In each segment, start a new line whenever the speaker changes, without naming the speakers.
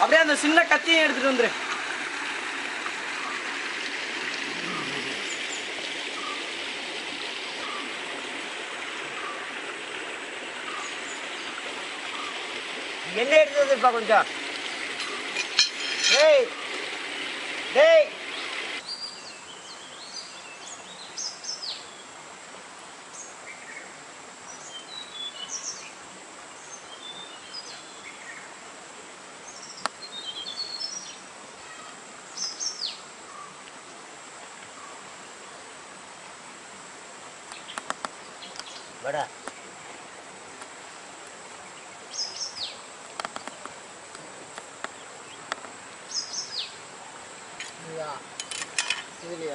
அப்படியே அந்த சின்ன கத்தியும் எடுத்துட்டு வந்துரு
என்ன எடுத்து வந்துருப்பா கொஞ்சம் டேய் டேய் வாடா
இதுலையா இதுலையா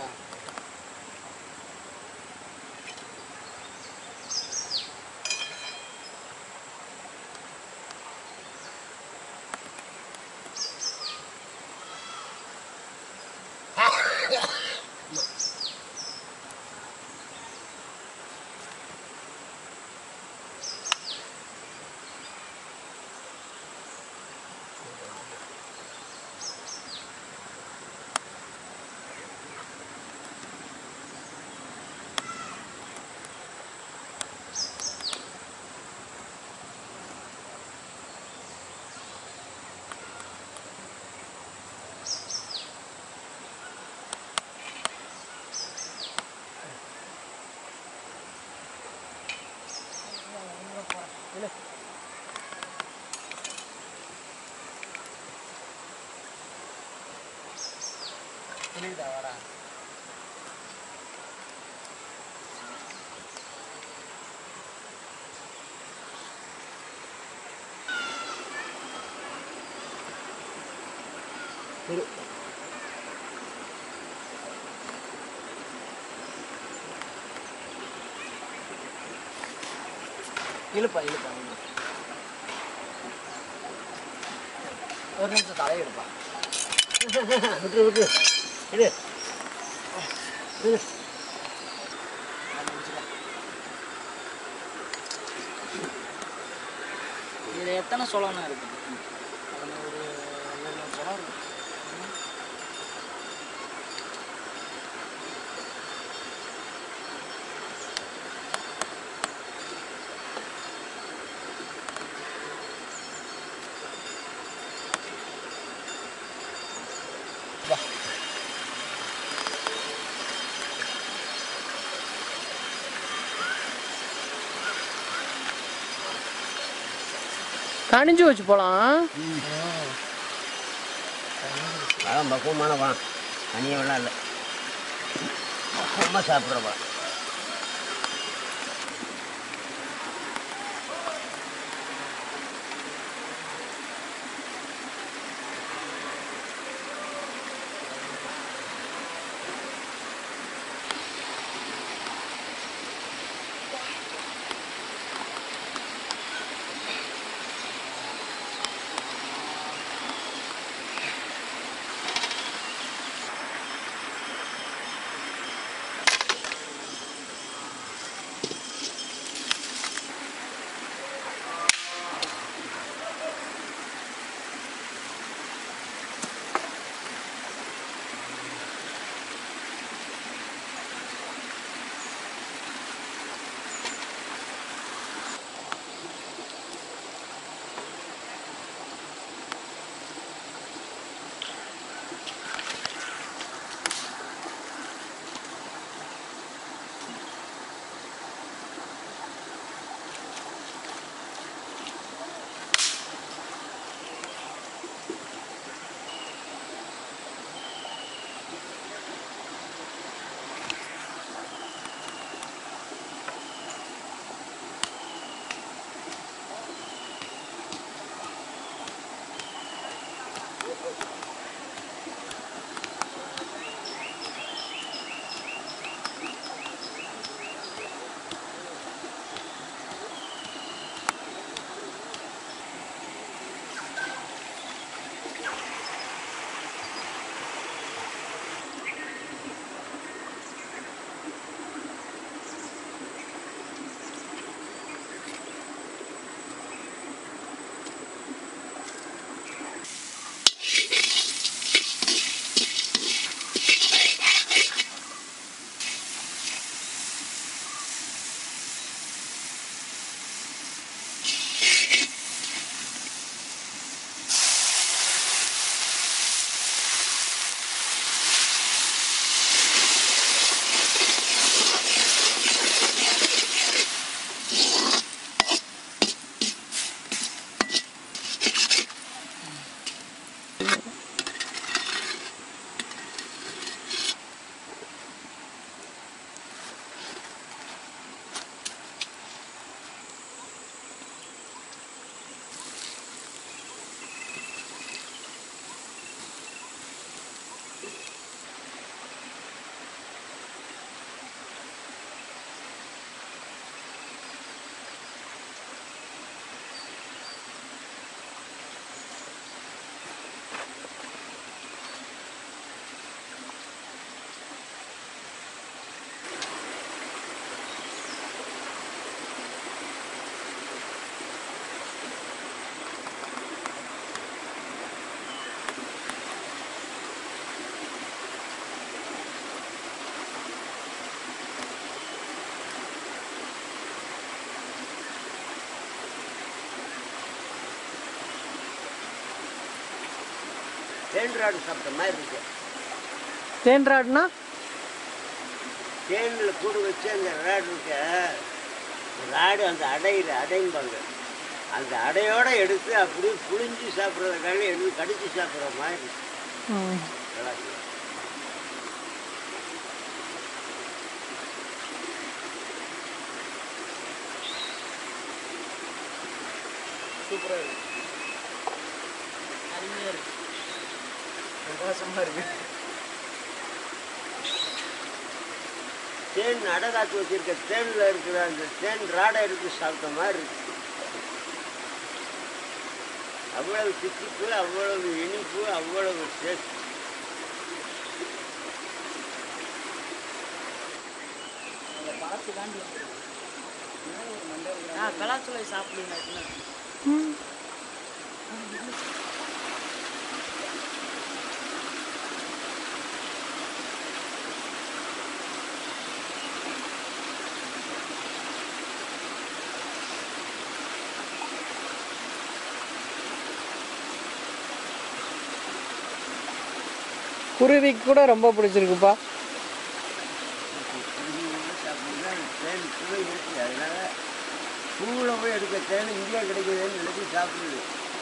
புரியுதா வாடா இழுப்பா இழுப்பா இழுப்பா. ஒரு நிமிஷம் தலையை எடுப்பா விட்டு விட்டு இடு இடு
இதுல எத்தனை சொலம்னா இருக்கு அதில் ஒரு ஏழு சொலம் இருக்கு
கணிஞ்சு வச்சு போலாம்
பழம் பக்குவமான பழம் தனியெல்லாம் இல்லை பக்குவமாக சாப்பிட்ற பழம் தேன் ராடு சாப்பிட்ட மாதிரி இருக்கு
தேன் ராடுனா
தேனில் கூடு வச்சு அந்த ராடு இருக்க ராடு அந்த அடையில் அடைம்பாங்க அந்த அடையோட எடுத்து அப்படியே புழிஞ்சு சாப்பிட்றதுக்காக எடுத்து கடிச்சு சாப்பிட்ற மாதிரி இருக்கு.
ம்.
நல்லா இருக்கு.
சூப்பராக இருக்கு
அருமையாக இருக்கு
பிரகாசமாக இருக்கு
தேன் அடை காத்து வச்சிருக்க தேனில் இருக்கிற அந்த தேன் ராடை எடுத்து சாப்பிட்ட மாதிரி இருக்கு அவ்வளவு தித்திப்பு அவ்வளவு இனிப்பு அவ்வளவு டேஸ்ட்
அந்த பழத்து தாண்டி வந்துருக்கு ஆ பலாச்சுளை சாப்பிடுங்க
ம். குருவிக்கு கூட ரொம்ப பிடிச்சிருக்குப்பா
சாப்பிட்டா தேன் சுவை இருக்குது அதனால பூவில் போய் எடுக்க தேன் இங்கே கிடைக்குதுன்னு நினைச்சு சாப்பிடுது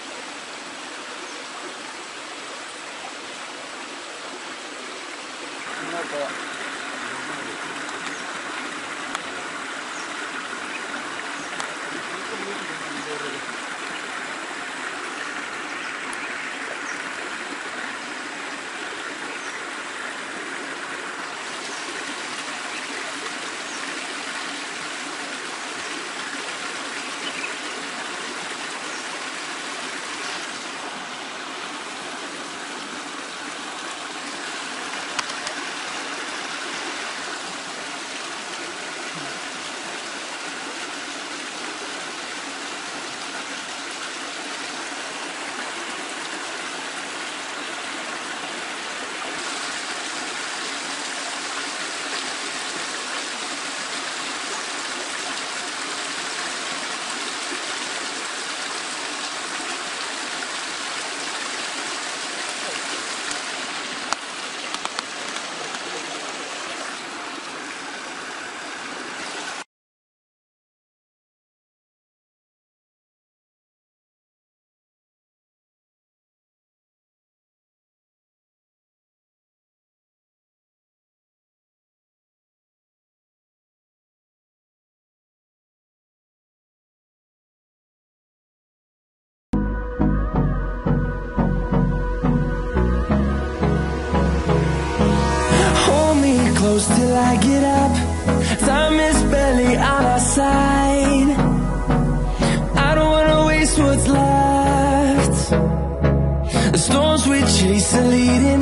Hold me close till I get up. Time is barely on our side. I don't wanna waste what's left. The storms we chase are leading